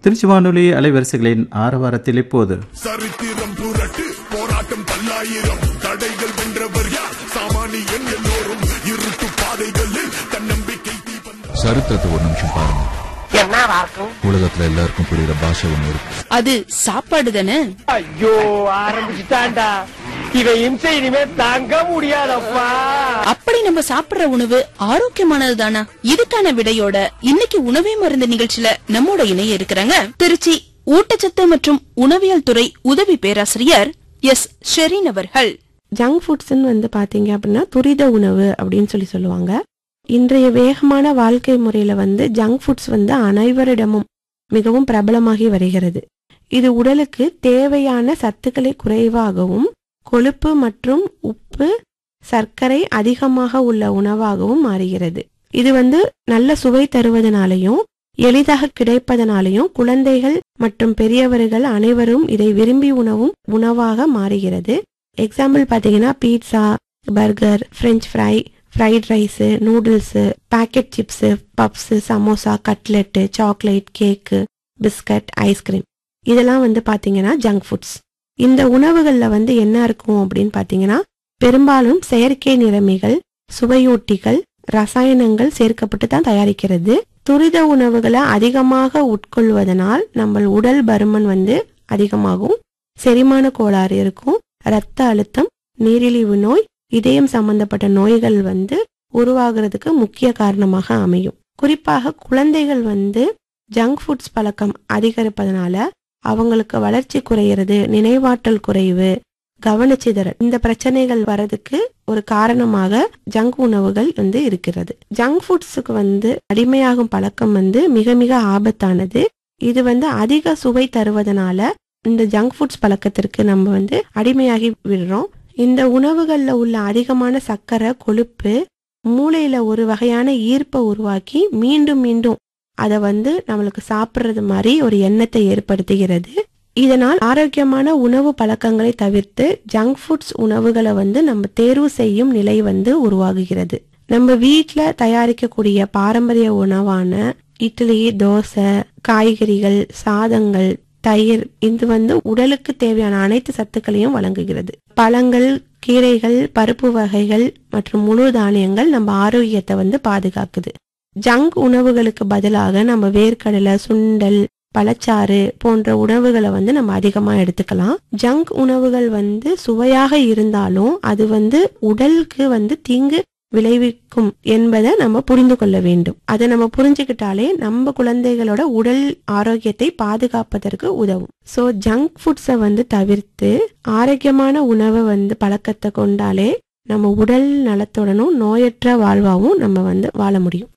திருச்சி வானொலி அலைவரிசைகளின் ஆரவாரத்தில் இப்போது சரித்திரம் புரட்டு போராட்டம் பல்லாயிரம் தடைகள் வென்றவர் யார் சாமானியன் எல்லோரும் இருட்டு பாதைகளில் தன்னம்பிக்கை தீபந்த சரித்திரத்தை ஒரு நிமிஷம் பாருங்க என்னவா இருக்கும் உலகத்துல எல்லாருக்கும் புரியுற பாஷை ஒண்ணு இருக்கு அது சாப்பாடு தானே ஐயோ ஆரம்பிச்சுட்டான்டா இவன் இம்சை இனிமே தாங்க முடியாதப்பா அப்படி நம்ம சாப்பிடுற உணவு ஆரோக்கியமானது தானா இதுக்கான விடையோட இன்னைக்கு உணவே மருந்து நிகழ்ச்சியில நம்மோட இணைய இருக்கிறாங்க திருச்சி ஊட்டச்சத்து மற்றும் உணவியல் துறை உதவி பேராசிரியர் எஸ் ஷெரீன் அவர்கள் ஜங்க் ஃபுட்ஸ்ன்னு வந்து பாத்தீங்க அப்படின்னா துரித உணவு அப்படின்னு சொல்லி சொல்லுவாங்க இன்றைய வேகமான வாழ்க்கை முறையில வந்து ஜங்க் ஃபுட்ஸ் வந்து அனைவரிடமும் மிகவும் பிரபலமாகி வருகிறது இது உடலுக்கு தேவையான சத்துக்களை குறைவாகவும் கொழுப்பு மற்றும் உப்பு சர்க்கரை அதிகமாக உள்ள உணவாகவும் மாறுகிறது இது வந்து நல்ல சுவை தருவதனாலையும் எளிதாக கிடைப்பதனாலையும் குழந்தைகள் மற்றும் பெரியவர்கள் அனைவரும் இதை விரும்பி உணவும் உணவாக மாறுகிறது எக்ஸாம்பிள் பார்த்தீங்கன்னா pizza burger french fry fried rice noodles packet chips puffs samosa cutlet chocolate cake biscuit ice cream இதெல்லாம் வந்து பார்த்தீங்கன்னா ஜங்க் ஃபுட்ஸ் இந்த உணவுகளில் வந்து என்ன இருக்கும் அப்படின்னு பார்த்தீங்கன்னா பெரும்பாலும் செயற்கை நிறமிகள் சுவையூட்டிகள் ரசாயனங்கள் சேர்க்கப்பட்டு தான் தயாரிக்கிறது துரித உணவுகளை அதிகமாக உட்கொள்வதனால் நம்ம உடல் பருமன் வந்து அதிகமாகும் செரிமான கோளாறு இருக்கும் இரத்த அழுத்தம் நீரிழிவு நோய் இதயம் சம்பந்தப்பட்ட நோய்கள் வந்து உருவாகிறதுக்கு முக்கிய காரணமாக அமையும் குறிப்பாக குழந்தைகள் வந்து ஜங்க் ஃபுட்ஸ் பழக்கம் அதிகரிப்பதனால அவங்களுக்கு வளர்ச்சி குறையிறது நினைவாற்றல் குறைவு கவனச்சிதறல் இந்த பிரச்சனைகள் வரதுக்கு ஒரு காரணமாக ஜங்க் உணவுகள் வந்து இருக்கிறது ஜங்க் ஃபுட்ஸுக்கு வந்து அடிமையாகும் பழக்கம் வந்து மிக மிக ஆபத்தானது இது வந்து அதிக சுவை தருவதனால இந்த ஜங்க் ஃபுட்ஸ் பழக்கத்திற்கு நம்ம வந்து அடிமையாகி விடுறோம் இந்த உணவுகள்ல உள்ள அதிகமான சர்க்கரை கொழுப்பு மூளையில ஒரு வகையான ஈர்ப்பை உருவாக்கி மீண்டும் மீண்டும் அதை வந்து நம்மளுக்கு சாப்பிட்றது மாதிரி ஒரு எண்ணத்தை ஏற்படுத்துகிறது இதனால் ஆரோக்கியமான உணவு பழக்கங்களை தவிர்த்து ஜங்க் ஃபுட்ஸ் உணவுகளை வந்து நம்ம தேர்வு செய்யும் நிலை வந்து உருவாகுகிறது நம்ம வீட்டில் தயாரிக்கக்கூடிய பாரம்பரிய உணவான இட்லி தோசை காய்கறிகள் சாதங்கள் தயிர் இது வந்து உடலுக்கு தேவையான அனைத்து சத்துக்களையும் வழங்குகிறது பழங்கள் கீரைகள் பருப்பு வகைகள் மற்றும் முழு தானியங்கள் நம்ம ஆரோக்கியத்தை வந்து பாதுகாக்குது ஜங்க் உணவுகளுக்கு பதிலாக நம்ம வேர்க்கடலை சுண்டல் பழச்சாறு போன்ற உணவுகளை வந்து நம்ம அதிகமா எடுத்துக்கலாம் ஜங்க் உணவுகள் வந்து சுவையாக இருந்தாலும் அது வந்து உடலுக்கு வந்து தீங்கு விளைவிக்கும் என்பதை நம்ம புரிந்து கொள்ள வேண்டும் அதை நம்ம புரிஞ்சுக்கிட்டாலே நம்ம குழந்தைகளோட உடல் ஆரோக்கியத்தை பாதுகாப்பதற்கு உதவும் ஸோ ஜங்க் ஃபுட்ஸை வந்து தவிர்த்து ஆரோக்கியமான உணவை வந்து பழக்கத்தை கொண்டாலே நம்ம உடல் நலத்துடனும் நோயற்ற வாழ்வாவும் நம்ம வந்து வாழ முடியும்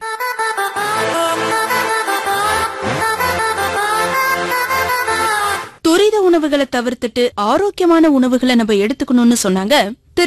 துரித உணவுகளை தவிர்த்துட்டு ஆரோக்கியமான உணவுகளை நம்ம எடுத்துக்கணும்னு சொன்னாங்க